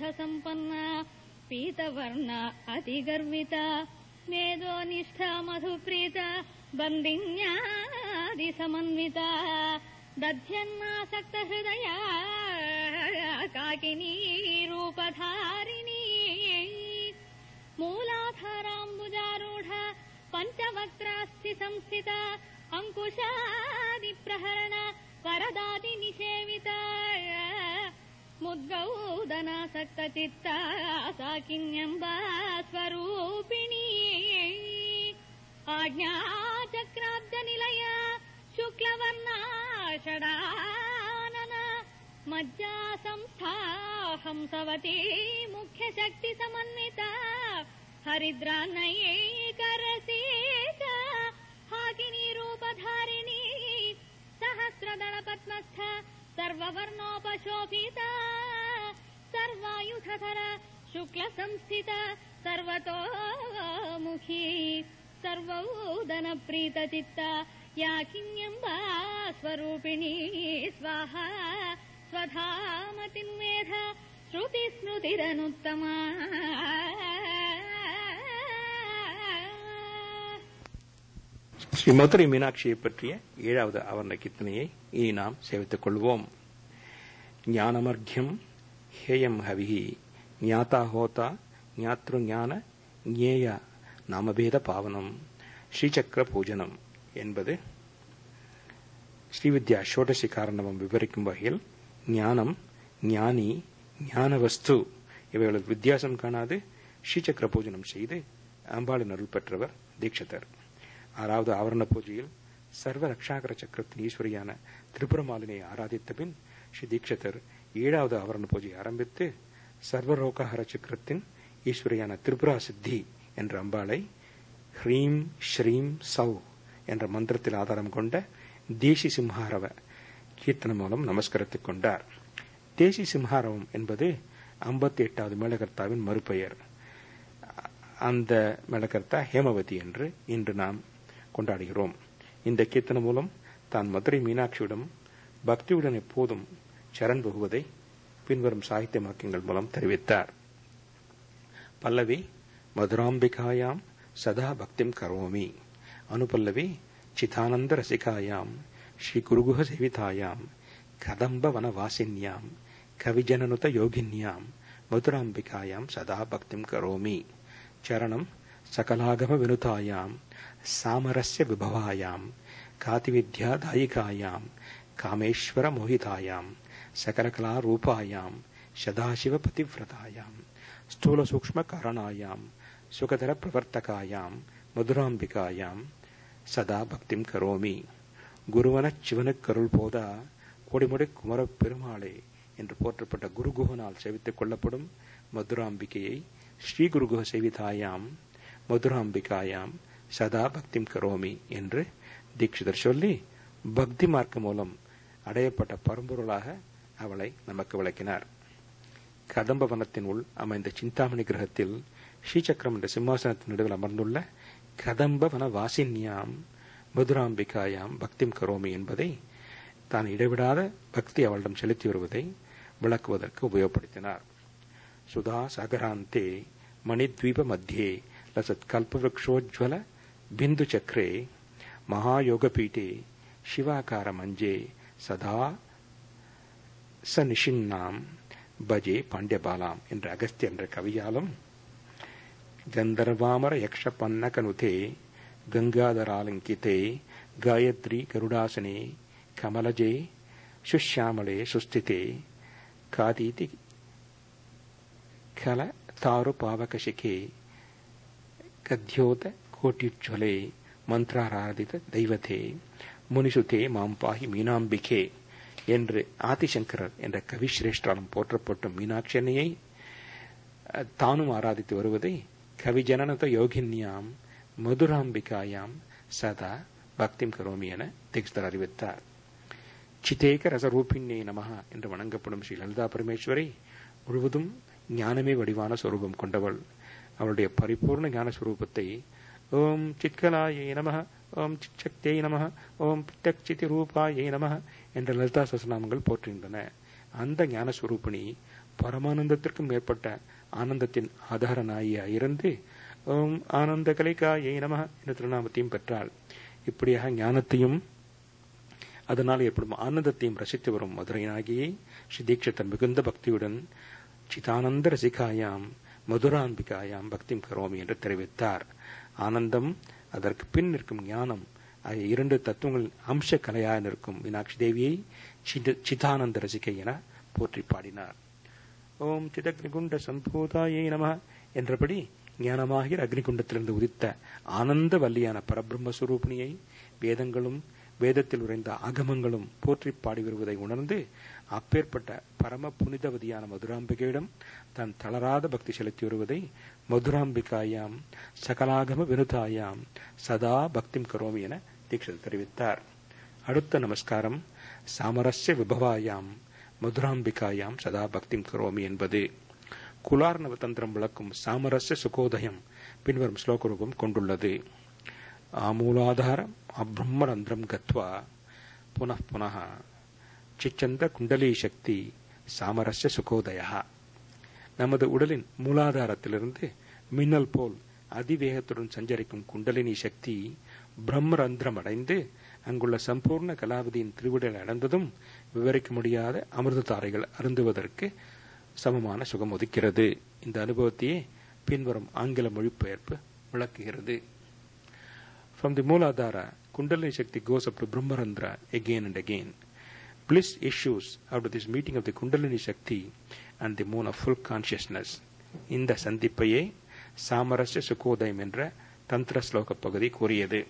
सम्पन्ना पीतवर्णा अतिगर्विता मेदोनिष्ठा मधुप्रीता बन्दिन्यादिसमन्विता दध्यन्नासक्तहृदया काकिनी रूपधारिणी मूलाधाराम्बुजारूढा पञ्चवक्त्रास्ति संस्थिता अङ्कुशादिप्रहरण वरदादिनिषेविता मुद्गौदनासक्तचित्ता साकिन्यम्बा स्वरूपिणी आज्ञाचक्राब्जनिलया शुक्लवर्णा षडानन मज्जा संस्था हंसवती मुख्यशक्तिसमन्विता हरिद्रान्नयैकरसीता हाकिनी रूपधारिणी सहस्रदलपद्मस्थ सर्ववर्णोपशोभिता सर्वायुधधर शुक्लसंस्थिता सर्वतोमुखी सर्वौदनप्रीतचित्ता याकिन्यम्बा स्वरूपिणी स्वाहा स्वधामतिन्मेध श्रुतिस्मृतिरनुत्तमा ஸ்ரீ மதுரை மீனாட்சியை பற்றிய ஏழாவது ஆவரண கீர்த்தனையை இனி நாம் சேவித்துக் கொள்வோம் ஞானமர்க்கியம் ஹேயம் ஹவிஹி ஞாதா ஹோதா ஞாத்ரு ஞான ஞேய நாமபேத பாவனம் ஸ்ரீசக்கர பூஜனம் என்பது ஸ்ரீவித்யா ஷோடசி காரணவம் விவரிக்கும் வகையில் ஞானம் ஞானி ஞான வஸ்து இவைகளுக்கு வித்தியாசம் காணாது ஸ்ரீசக்கர பூஜனம் செய்து அம்பாளின் அருள் பெற்றவர் தீட்சிதர் ஆறாவது ஆவரண பூஜையில் சர்வ ரக்ஷாகர சக்கரத்தின் ஈஸ்வரியான திரிபுரமாலினை ஆராதித்த பின் ஸ்ரீ தீட்சிதர் ஏழாவது ஆவரண பூஜையை ஆரம்பித்து சர்வரோகஹர சக்கரத்தின் ஈஸ்வரியான திரிபுரா சித்தி என்ற அம்பாளை ஹ்ரீம் ஸ்ரீம் சௌ என்ற மந்திரத்தில் ஆதாரம் கொண்ட தேசி சிம்ஹாரவ கீர்த்தனம் மூலம் நமஸ்கரித்துக் கொண்டார் தேசி சிம்ஹாரவம் என்பது ஐம்பத்தி எட்டாவது மேலகர்த்தாவின் மறுபெயர் அந்த மேலகர்த்தா ஹேமவதி என்று இன்று நாம் கொண்டாடுகிறோம் இந்த கீர்த்தனம் மூலம் தான் மதுரை மீனாட்சியிடம் பக்தியுடன் எப்போதும் சரண் புகுவதை பின்வரும் சாகித்ய வாக்கியங்கள் மூலம் தெரிவித்தார் பல்லவி மதுராம்பிகாயாம் சதா பக்திம் கரோமி அனுபல்லவி சிதானந்த ரசிகாயாம் ஸ்ரீ குருகுஹ சேவிதாயாம் கதம்ப வனவாசின்யாம் கவிஜனனுத யோகின்யாம் மதுராம்பிகாயாம் சதா பக்திம் கரோமி சரணம் சகலாகம வினுதாயாம் சாமரஸ்ய விபவாயாம் காதிவித்யாதாயிகாயாம் காமேஸ்வர மோகிதாயாம் சகலகலா ரூபாயாம் சதாசிவ பதிவிரதாயாம் ஸ்தூல சூக்ஷ்ம காரணாயாம் சுகதர பிரவர்த்தகாயாம் மதுராம்பிகாயாம் சதா பக்திம் கரோமி குருவனச் சிவனுக்கருள் போதா கொடிமுடி குமரப் பெருமாளே என்று போற்றப்பட்ட குருகுகனால் சேவித்துக் கொள்ளப்படும் மதுராம்பிகையை ஸ்ரீ குருகுக சேவிதாயாம் மதுராம்பிகாயாம் சதா பக்திம் கரோமி என்று தீட்சிதர் சொல்லி பக்தி மார்க்கம் மூலம் அடையப்பட்ட பரம்பொருளாக அவளை நமக்கு விளக்கினார் கதம்ப வனத்தின் உள் அமைந்த சிந்தாமணி கிரகத்தில் ஸ்ரீசக்கரம் என்ற சிம்மாசனத்தின் நடுவில் அமர்ந்துள்ள கதம்ப வன வாசின்யாம் மதுராம்பிகாயாம் பக்திம் கரோமி என்பதை தான் இடைவிடாத பக்தி அவளிடம் செலுத்தி வருவதை விளக்குவதற்கு உபயோகப்படுத்தினார் சுதா சாகராந்தே மணித்வீப மத்தியே லசத் கல்பவృక్షோஜ்வல பிந்து சக்கரே மகாயோகபீட்டே சிவாகார மஞ்சே சதா ச நிஷின்னாம் பஜே பாண்டியபாலாம் என்ற அகஸ்திய என்ற கவியாலும் கந்தர்வாமர யக்ஷ பன்னகனுதே கங்காதராலங்கிதே காயத்ரி கருடாசனே கமலஜே சுஷ்யாமளே சுஸ்திதே காதீதி கல தாரு பாவகசிகே கத்யோத கோட்டியுஜ்வலே மந்திராராதித தெய்வத்தே முனிசுதே மாம் பாகி மீனாம்பிகே என்று ஆதிசங்கரர் என்ற கவிஸ்ரேஷ்டாலும் போற்றப்பட்ட மீனாட்சி அன்னையை தானும் ஆராதித்து வருவதை கவிஜனனத யோகின்யாம் மதுராம்பிகாயாம் சதா பக்திம் கரோமி என தீக்ஷிதர் அறிவித்தார் சிதேக ரசரூபிண்ணே நமஹா என்று வணங்கப்படும் ஸ்ரீ லலிதா பரமேஸ்வரி முழுவதும் ஞானமே வடிவான சொரூபம் கொண்டவள் அவளுடைய பரிபூர்ண ஞான ஸ்வரூபத்தை ஓம் சித்கலாயை நம ஓம் சிச்சக்தியை நம ஓம் பிரத்யக்சிதி ரூபாயை நம என்ற லலிதா சசநாமங்கள் போற்றுகின்றன அந்த ஞானஸ்வரூபிணி பரமானந்தத்திற்கும் மேற்பட்ட ஆனந்தத்தின் ஆதார நாயியாய் இருந்து ஓம் ஆனந்த கலைக்காயை நம என்ற திருநாமத்தையும் பெற்றாள் இப்படியாக ஞானத்தையும் அதனால் ஏற்படும் ஆனந்தத்தையும் ரசித்து வரும் மதுரையினாகியே ஸ்ரீ தீட்சிதர் மிகுந்த பக்தியுடன் சிதானந்த ரசிகாயாம் மதுராம்பிகாயாம் பக்திம் கரோமி என்று தெரிவித்தார் ஆனந்தம் அதற்கு பின் நிற்கும் ஞானம் ஆகிய இரண்டு தத்துவங்கள் அம்ச கலையாக நிற்கும் மீனாட்சி தேவியை சிதானந்த ரசிகை என போற்றி பாடினார் ஓம் சிதக்னிகுண்ட சம்பூதாயை நம என்றபடி ஞானமாகிற அக்னிகுண்டத்திலிருந்து உதித்த ஆனந்த வல்லியான பரபிரம்மஸ்வரூபிணியை வேதங்களும் வேதத்தில் உறைந்த ஆகமங்களும் போற்றி பாடி வருவதை உணர்ந்து அப்பேற்பட்ட பரம புனிதவதியான மதுராம்பிகையிடம் தன் தளராத பக்தி செலுத்தி வருவதை மதுராம்பிகாயாம் சகலாகம வினுதாயாம் சதா பக்திம் கரோமி என தீட்சிதர் தெரிவித்தார் அடுத்த நமஸ்காரம் சாமரஸ்ய விபவாயாம் மதுராம்பிகாயாம் சதா பக்திம் கரோமி என்பது குலார்ணவ தந்திரம் விளக்கும் சாமரஸ்ய சுகோதயம் பின்வரும் ஸ்லோக ரூபம் கொண்டுள்ளது ஆமூலாதாரம் அப்ரம்மரந்திரம் கத்வா புனః புனः சிச்சந்த குண்டலி சக்தி சாமரஸ்ய சுகோதயா நமது உடலின் மூலாதாரத்திலிருந்து மின்னல் போல் அதிவேகத்துடன் சஞ்சரிக்கும் குண்டலினி சக்தி பிரம்மரந்திரம் அடைந்து அங்குள்ள சம்பூர்ண கலாவதியின் திருவிடல் அடைந்ததும் விவரிக்க முடியாத அமிர்த தாரைகள் அருந்துவதற்கு சமமான சுகம் ஒதுக்கிறது இந்த அனுபவத்தையே பின்வரும் ஆங்கில மொழிபெயர்ப்பு விளக்குகிறது From the Mooladhara, Kundalini Shakti goes up to Brahmarandra again and again. Bliss issues out of this meeting of the Kundalini Shakti and the moon of full consciousness. இந்த சந்திப்பையே சாமரஸ்ய சுகோதயம் என்ற தந்திர ஸ்லோக பகுதி கூறியது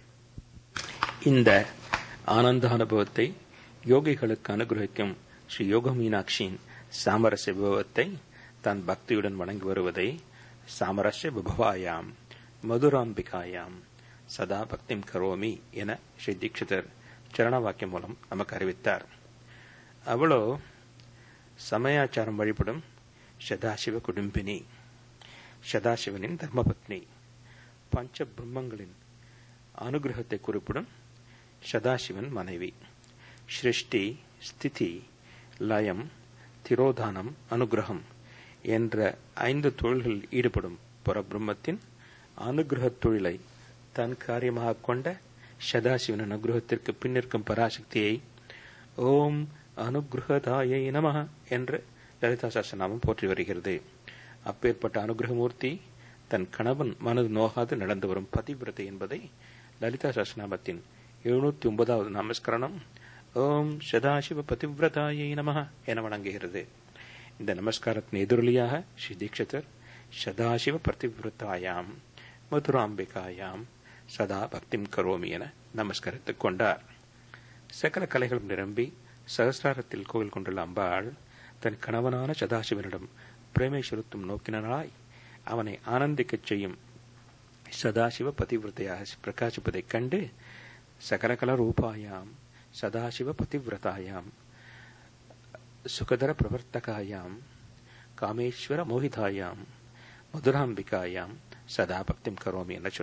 இந்த ஆனந்த அனுபவத்தை யோகிகளுக்கு அனுகிரகிக்கும் ஸ்ரீ யோக மீனாட்சியின் சாமரஸ்ய விபவத்தை தான் பக்தியுடன் வணங்கி வருவதை சாமரஸ்ய விபவாயாம் மதுராம்பிகாயாம் சதா பக்திம் கரோமி என ஸ்ரீ தீட்சிதர் சரண வாக்கியம் மூலம் நமக்கு அறிவித்தார் அவளோ சமயாச்சாரம் வழிபடும் சதாசிவ குடும்பினி சதாசிவனின் தர்மபத்னி பஞ்ச பிரம்மங்களின் அனுகிரகத்தை குறிப்பிடும் சதாசிவன் மனைவி சிருஷ்டி ஸ்திதி லயம் திரோதானம் அனுகிரகம் என்ற ஐந்து தொழில்களில் ஈடுபடும் பரபிரம்மத்தின் அனுகிரக தொழிலை தன் காரியமாக கொண்ட சதாசிவன் அனுகிரகத்திற்கு பின்னிருக்கும் பராசக்தியை ஓம் அனுகிரகதாயை நம என்று லலிதா சாஸ்திரநாமம் போற்றி வருகிறது அப்பேற்பட்ட அனுகிரகமூர்த்தி தன் கணவன் மனது நோகாது நடந்து வரும் பதிவிரதை என்பதை லலிதா சாஸ்திரநாமத்தின் எழுநூத்தி ஒன்பதாவது நமஸ்கரணம் ஓம் சதாசிவ பதிவிரதாயை நம என வணங்குகிறது இந்த நமஸ்காரத்தின் எதிரொலியாக ஸ்ரீ தீட்சிதர் சதாசிவ பதிவிரதாயாம் மதுராம்பிகாயாம் சதா பக்திம் கரோமி என நமஸ்கரித்துக் கொண்டார் சகல கலைகளும் நிரம்பி சகசிராரத்தில் கோவில் கொண்டுள்ள அம்பாள் தன் கணவனான சதாசிவனிடம் பிரேமை செலுத்தும் நோக்கினாய் அவனை ஆனந்திக்கச் செய்யும் சதாசிவ பதிவிரதையாக பிரகாசிப்பதைக் கண்டு சகலகல ரூபாயாம் சதாசிவ பதிவிரதாயாம் சுகதர பிரவர்த்தகாயாம் காமேஸ்வர மோகிதாயாம் மதுராம்பிகாயாம் சதா பக்திம் கரோமி என